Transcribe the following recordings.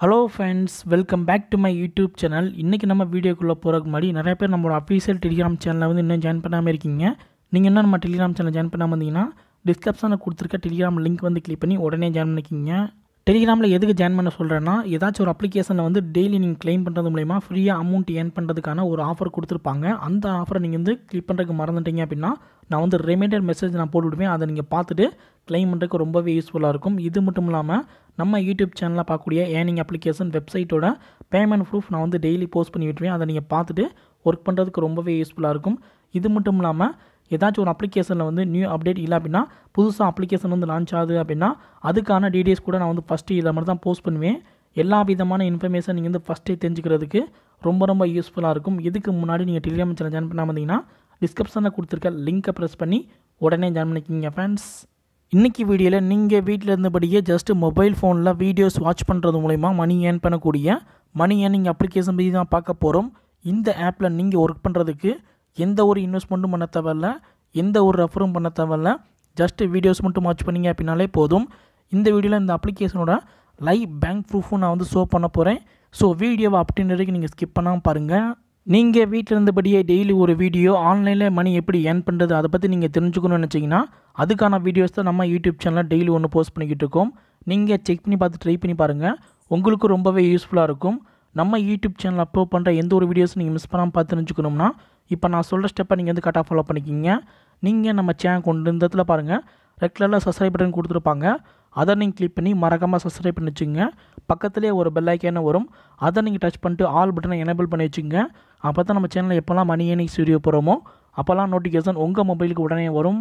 hello friends welcome back to my YouTube channel இன்றைக்கி நம்ம வீடியோக்குள்ளே போகிறதுக்கு முன்னாடி நிறைய பேர் நம்மளோட அஃபீஷியல் டெலிகிராம் சேனலில் வந்து இன்னும் ஜாயின் பண்ணாமல் இருக்கீங்க நீங்கள் இன்னும் நம்ம டெலிகிராம் சேனல் ஜாயின் பண்ணாமல் இருந்தீங்கன்னா டிஸ்கிரிப்ஷனில் கொடுத்துருக்க டெலிகிராம் லிங்க் வந்து கிளிக் பண்ணி உடனே ஜாயின் பண்ணிக்கிங்க டெலிகிராமில் எதுக்கு ஜாயின் பண்ண சொல்கிறேன்னா ஏதாச்சும் ஒரு அப்ளிகேஷனில் வந்து டெய்லி நீங்கள் க்ளைம் பண்ணுறது மூலயமா ஃப்ரீயாக அமௌண்ட் ஏர்ன் பண்ணுறதுக்கான ஒரு ஆஃபர் கொடுத்துருப்பாங்க அந்த ஆஃபரை நீங்கள் வந்து கிளிக் பண்ணுறதுக்கு மறந்துட்டீங்க அப்படின்னா நான் வந்து ரிமைண்டர் மெசேஜ் நான் போட்டு விடுவேன் அதை நீங்கள் பார்த்துட்டு க்ளைம் பண்ணுறதுக்கு ரொம்பவே யூஸ்ஃபுல்லாக இருக்கும் இது மட்டும் இல்லாமல் நம்ம யூடியூப் சேனலில் பார்க்கக்கூடிய ஏர்னிங் அப்ளிகேஷன் வெப்சைட்டோட பேமெண்ட் ப்ரூஃப் நான் வந்து டெய்லி போஸ்ட் பண்ணி விட்டுருவேன் அதை நீங்கள் பார்த்துட்டு ஒர்க் பண்ணுறதுக்கு ரொம்பவே யூஸ்ஃபுல்லாக இருக்கும் இது மட்டும் இல்லாமல் ஏதாச்சும் ஒரு அப்ளிகேஷனில் வந்து நியூ அப்டேட் இல்லை அப்படின்னா புதுசாக அப்ளிகேஷன் வந்து லான்ச் ஆகுது அப்படின்னா அதுக்கான டீடைல்ஸ் கூட நான் வந்து ஃபஸ்ட்டு இதை மாதிரி தான் போஸ்ட் பண்ணுவேன் எல்லா விதமான இன்ஃபர்மேஷன் நீங்கள் வந்து ஃபஸ்ட்டே தெரிஞ்சுக்கிறதுக்கு ரொம்ப ரொம்ப யூஸ்ஃபுல்லாக இருக்கும் இதுக்கு முன்னாடி நீங்கள் டெலிகிராம் சேனல் ஜாயின் பண்ணாமல் இருந்தீங்கன்னா டிஸ்கிரிப்ஷனில் கொடுத்துருக்க லிங்க்கை ப்ரெஸ் பண்ணி உடனே ஜாயின் பண்ணிக்கிங்க ஃப்ரெண்ட்ஸ் இன்றைக்கி வீடியோவில் நீங்கள் வீட்டில் இருந்தபடியே just mobile phone videos watch பண்ணுறது மூலிமா மணி ஏர்ன் பண்ணக்கூடிய மணி ஏர்னிங் அப்ளிகேஷன் பற்றி தான் பார்க்க போகிறோம் இந்த ஆப்பில் நீங்கள் ஒர்க் பண்ணுறதுக்கு எந்த ஒரு இன்வெஸ்ட்மெண்ட்டும் பண்ண தேவையில்ல எந்த ஒரு ரெஃபரும் பண்ண தேவையில்ல ஜஸ்ட்டு வீடியோஸ் மட்டும் வாட்ச் பண்ணிங்க அப்படின்னாலே போதும் இந்த வீடியோவில் இந்த அப்ளிகேஷனோட லைவ் பேங்க் ப்ரூஃபும் நான் வந்து ஷோ பண்ண போகிறேன் ஸோ வீடியோவை அப்படின்னு வரைக்கும் நீங்கள் ஸ்கிப் பண்ணாமல் பாருங்கள் நீங்கள் வீட்டில் இருந்தபடியே டெய்லி ஒரு வீடியோ ஆன்லைனில் மணி எப்படி ஏர்ன் பண்ணுறது அதை பற்றி நீங்கள் தெரிஞ்சுக்கணும்னு நினச்சிங்கன்னா அதுக்கான வீடியோஸ் தான் நம்ம யூடியூப் சேனலில் டெய்லி ஒன்று போஸ்ட் பண்ணிக்கிட்டு இருக்கோம் நீங்கள் செக் பண்ணி பார்த்து ட்ரை பண்ணி பாருங்கள் உங்களுக்கு ரொம்பவே யூஸ்ஃபுல்லாக இருக்கும் நம்ம யூடியூப் சேனல் அப்லோட் பண்ணுற எந்த ஒரு வீடியோஸும் நீங்கள் மிஸ் பண்ணாமல் பார்த்து தெரிஞ்சுக்கணும்னா இப்போ நான் சொல்கிற ஸ்டெப்பை நீங்கள் வந்து கரெக்டாக ஃபாலோ பண்ணிக்கிங்க நீங்கள் நம்ம சேனல் கொண்டு இந்த இடத்துல பாருங்கள் ரெகுலரில் சப்ஸ்கிரைப் பட்டன் கொடுத்துருப்பாங்க அதை நீங்கள் கிளிக் பண்ணி மறக்காமல் சப்ஸ்கிரைப் பண்ணி வச்சுங்க பக்கத்துலேயே ஒரு பெல் ஐக்கான வரும் அதை நீங்கள் டச் பண்ணிட்டு ஆல் பட்டனை எனேபிள் பண்ணி வச்சுங்க அப்போ தான் நம்ம சேனலில் எப்போல்லாம் மணி ஏனிக்ஸ் வீடியோ போகிறோமோ அப்போல்லாம் நோட்டிஃபிகேஷன் உங்கள் மொபைலுக்கு உடனே வரும்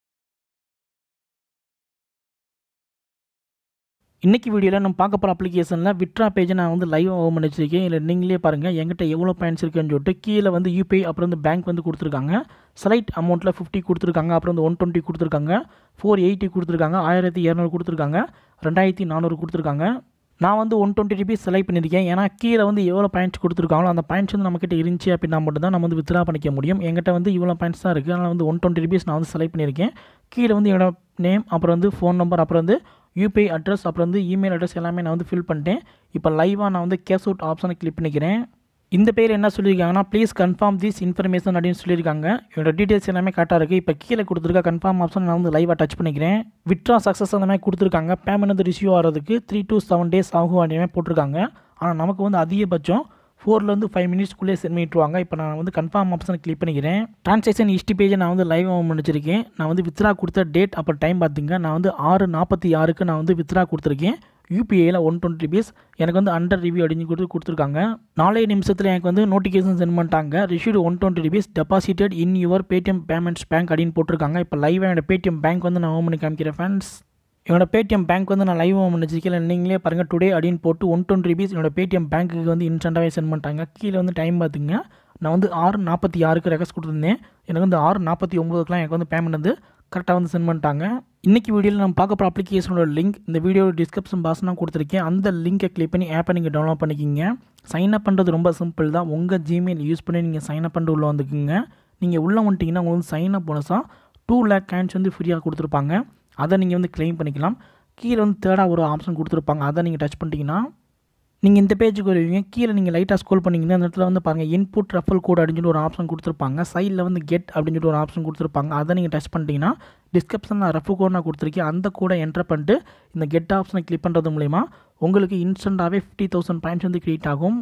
இன்றைக்கி வீடியோவில் நம்ம பார்க்க போகிற அப்ளிகேஷனில் விட்ரா பேஜை நான் வந்து லைவ் ஓப்பன் பண்ணி வச்சிருக்கேன் இல்லை நீங்களே பாருங்கள் என்கிட்ட எவ்வளோ பாயிண்ட்ஸ் இருக்குன்னு சொல்லிட்டு கீழே வந்து யூபிஐ அப்புறம் வந்து பேங்க் வந்து கொடுத்துருக்காங்க செலக்ட் அமௌண்ட்டில் ஃபிஃப்டி கொடுத்துருக்காங்க அப்புறம் வந்து ஒன் டுவெண்ட்டி கொடுத்துருக்காங்க ஃபோர் எயிட்டி கொடுத்துருக்காங்க ஆயிரத்தி இரநூறு கொடுத்துருக்காங்க ரெண்டாயிரத்தி நானூறு கொடுத்துருக்காங்க நான் வந்து ஒன் டுவெண்ட்டி ருபீஸ் செலக்ட் பண்ணியிருக்கேன் ஏன்னா கீழே வந்து எவ்வளோ பாயிண்ட்ஸ் கொடுத்துருக்காங்களோ அந்த பாயிண்ட்ஸ் வந்து நம்மக்கிட்ட இருந்துச்சு அப்படின்னா மட்டும் தான் நம்ம வந்து வித்ரா பண்ணிக்க முடியும் என்கிட்ட வந்து இவ்வளோ பாயிண்ட்ஸ் தான் இருக்குது அதனால் வந்து ஒன் டுவெண்ட்டி ருபீஸ் நான் வந்து செலக்ட் பண்ணியிருக்கேன் கீழே வந்து என்னோட நேம் அப்புறம் வந்து ஃபோன் நம்பர் அப்புறம் வந்து யூபிஐ அட்ரஸ் அப்புறம் வந்து இமெயில் அட்ரஸ் எல்லாமே நான் வந்து ஃபில் பண்ணிட்டேன் இப்போ லைவாக நான் வந்து கேஷ் அவுட் ஆப்ஷனை கிளிக் பண்ணிக்கிறேன் இந்த பேர் என்ன சொல்லியிருக்காங்கன்னா ப்ளீஸ் கன்ஃபார்ம் திஸ் இன்ஃபர்மேஷன் அப்படின்னு சொல்லியிருக்காங்க என்னோட டீட்டெயில்ஸ் எல்லாமே கரெக்டாக இருக்குது இப்போ கீழே கொடுத்துருக்க கன்ஃபார்ம் ஆப்ஷன் நான் வந்து லைவாக டச் பண்ணிக்கிறேன் விட்ரா சக்ஸஸ் அந்த மாதிரி கொடுத்துருக்காங்க பேமெண்ட் வந்து ரிசீவ் ஆகிறதுக்கு த்ரீ டு செவன் டேஸ் ஆகும் அப்படின்னு போட்டிருக்காங்க ஆனால் நமக்கு வந்து அதிகபட்சம் ஃபோர்லேருந்து ஃபைவ் மினிட்ஸ்க்குள்ளே சென்ட் பண்ணிட்டுருவாங்க இப்போ நான் வந்து கன்ஃபார்ம் ஆப்ஷனை கிளிக் பண்ணிக்கிறேன் ட்ரான்சாக்ஷன் ஹிஸ்ட்ரி பேஜை நான் வந்து லைவ் ஆன் பண்ணிச்சிருக்கேன் நான் வந்து வித்ரா கொடுத்த டேட் அப்புறம் டைம் பார்த்துங்க நான் வந்து ஆறு நாற்பத்தி ஆறுக்கு நான் வந்து வித்ரா கொடுத்துருக்கேன் யூபிஐயில் ஒன் டுவெண்ட்டி ருபீஸ் எனக்கு வந்து அண்டர் ரிவ்யூ அப்படின்னு கொடுத்து கொடுத்துருக்காங்க நாலே நிமிஷத்தில் எனக்கு வந்து நோட்டிஃபிகேஷன் சென்ட் பண்ணிட்டாங்க received one twenty rupees deposited in your Paytm payments bank அப்படின்னு போட்டிருக்காங்க இப்போ லைவாக என்னோட பேடிஎம் பேங்க் வந்து நான் ஓன் பண்ணி காமிக்கிறேன் ஃப்ரெண்ட்ஸ் என்னோட பேடிஎம் பேங்க் வந்து நான் லைவ் ஓன் வச்சிருக்கேன் நீங்களே பாருங்கள் டுடே அப்படின்னு போட்டு ஒன் டுவெண்ட்டி ருபீஸ் என்னோட பேடிஎம் பேங்க்குக்கு வந்து இன்ஸ்டண்ட்டாகவே சென்ட் பண்ணிட்டாங்க கீழே வந்து டைம் பார்த்துங்க நான் வந்து ஆறு நாற்பத்தி ஆறுக்கு ரெக்வஸ்ட் கொடுத்துருந்தேன் எனக்கு வந்து ஆறு நாற்பத்தி ஒம்பதுக்குலாம் எனக்கு வந்து பேமெண்ட் வந்து கரெக்டாக வந்து சென்ட் பண்ணிட்டாங்க இன்றைக்கி வீடியோவில் நம்ம பார்க்க போகிற அப்ளிகேஷனோட லிங்க் இந்த வீடியோட டிஸ்கிரிப்ஷன் பாக்ஸ் நான் கொடுத்துருக்கேன் அந்த லிங்கை கிளிக் பண்ணி ஆப்பை நீங்கள் டவுன்லோட் பண்ணிக்கிங்க சைன் அப் பண்ணுறது ரொம்ப சிம்பிள் தான் உங்கள் ஜிமெயில் யூஸ் பண்ணி நீங்கள் சைன் அப் பண்ணிட்டு உள்ளே வந்துக்குங்க நீங்கள் உள்ளே வந்துட்டிங்கன்னா உங்களுக்கு வந்து சைன் அப் போனஸாக டூ லேக் கேன்ஸ் வந்து ஃப்ரீயாக கொடுத்துருப்பாங்க அதை நீங்கள் வந்து க்ளைம் பண்ணிக்கலாம் கீழே வந்து தேர்டாக ஒரு ஆப்ஷன் கொடுத்துருப்பாங்க அதை நீங்கள் டச் பண்ணிட்டீங்கன்னா நீங்கள் இந்த பேஜுக்கு வருவீங்க கீழே நீங்கள் லைட்டாக ஸ்க்ரோல் பண்ணிங்கன்னா அந்த இடத்துல வந்து பாருங்கள் இன்புட் ரெஃபல் கோட் அப்படின்னு சொல்லி ஒரு ஆப்ஷன் கொடுத்துருப்பாங்க சைடில் வந்து கெட் அப்படின்னு சொல்லி ஒரு ஆப்ஷன் கொடுத்துருப்பாங்க அதை நீங்கள் டச் பண்ணிட்டீங்கன்னா டிஸ்கிரிப்ஷனில் ரெஃபர் கோட் நான் கொடுத்துருக்கேன் அந்த கோடை என்டர் பண்ணிட்டு இந்த கெட் ஆப்ஷனை கிளிக் பண்ணுறது மூலிமா உங்களுக்கு இன்ஸ்டண்ட்டாகவே ஃபிஃப்டி தௌசண்ட் பாயிண்ட்ஸ் வந்து க்ரியேட் ஆகும்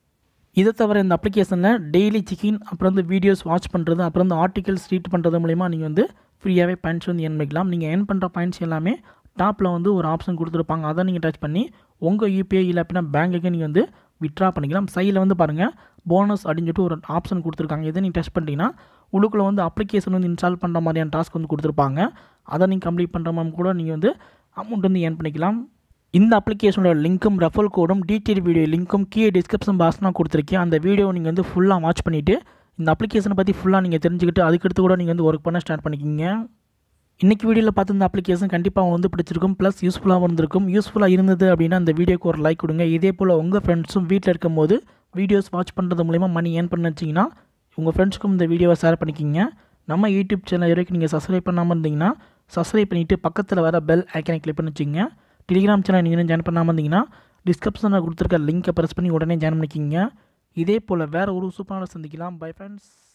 இதை தவிர இந்த அப்ளிகேஷனில் டெய்லி செக்கின் அப்புறம் வந்து வீடியோஸ் வாட்ச் பண்ணுறது அப்புறம் வந்து ஆர்டிகல்ஸ் ரீட் பண்ணுறது மூலிமா நீங்கள் வந்து ஃப்ரீயாகவே பாயிண்ட்ஸ் வந்து ஏர்ன் பண்ணிக்கலாம் நீங்கள் ஏர்ன் பண்ணுற பாயிண்ட்ஸ் எல்லாமே டாப்பில் வந்து ஒரு ஆப்ஷன் கொடுத்துருப்பாங்க அதை நீங்கள் டச் பண்ணி உங்கள் யூபிஐ இல்லை அப்படின்னா பேங்க்குக்கு நீங்கள் வந்து விட்ரா பண்ணிக்கலாம் சைடில் வந்து பாருங்கள் போனஸ் அப்படின்னு சொல்லிட்டு ஒரு ஆப்ஷன் கொடுத்துருக்காங்க இதை நீங்கள் டச் பண்ணிட்டீங்கன்னா உள்ளுக்குள்ளே வந்து அப்ளிகேஷன் வந்து இன்ஸ்டால் பண்ணுற மாதிரியான டாஸ்க் வந்து கொடுத்துருப்பாங்க அதை நீங்கள் கம்ப்ளீட் பண்ணுற மாதிரி கூட நீங்கள் வந்து அமௌண்ட் வந்து ஏர்ன் பண்ணிக்கலாம் இந்த அப்ளிகேஷனோட லிங்க்கும் ரெஃபல் கோடும் டீட்டெயில் வீடியோ லிங்க்கும் கீழே டிஸ்கிரிப்ஷன் பாக்ஸ் நான் கொடுத்துருக்கேன் அந்த வீடியோ நீங்கள் வந்து ஃபுல்லாக வாட்ச் பண்ணிவிட்டு இந்த அப்ளிகேஷனை பற்றி ஃபுல்லாக நீங்கள் தெரிஞ்சுக்கிட்டு அதுக்கடுத்து கூட நீங்கள் வந்து ஒர்க் பண்ண ஸ்டார்ட் பண்ணிக்கிங்க இன்றைக்கி வீடியோவில் பார்த்து இந்த அப்ளிகேஷன் கண்டிப்பாக உங்களுக்கு வந்து பிடிச்சிருக்கும் ப்ளஸ் யூஸ்ஃபுல்லாக இருந்திருக்கும் யூஸ்ஃபுல்லாக இருந்தது அப்படின்னா அந்த வீடியோக்கு ஒரு லைக் கொடுங்க இதே போல் உங்கள் ஃப்ரெண்ட்ஸும் வீட்டில் இருக்கும்போது வீடியோஸ் வாட்ச் பண்ணுறது மூலிமா மணி ஏர்ன் பண்ண வச்சிங்கன்னா உங்கள் ஃப்ரெண்ட்ஸ்க்கும் இந்த வீடியோவை ஷேர் பண்ணிக்கிங்க நம்ம யூடியூப் சேனல் வரைக்கும் நீங்கள் சப்ஸ்கிரைப் பண்ணாமல் இருந்தீங்கன்னா சப்ஸ்கிரைப் பண்ணிவிட்டு பக்கத்தில் வர பெல் ஐக்கனை கிளிக் பண்ணி வச்சுங்க டெலிகிராம் சேனல் நீங்கள் ஜாயின் பண்ணாமல் இருந்தீங்கன்னா டிஸ்கிரிப்ஷனில் கொடுத்துருக்க லிங்க்கை ப்ரெஸ் பண்ணி உடனே ஜாயின் பண்ணிக்கிங்க இதே போல் வேறு ஒரு சூப்பரான சந்திக்கலாம் பை ஃப்ரெண்ட்ஸ்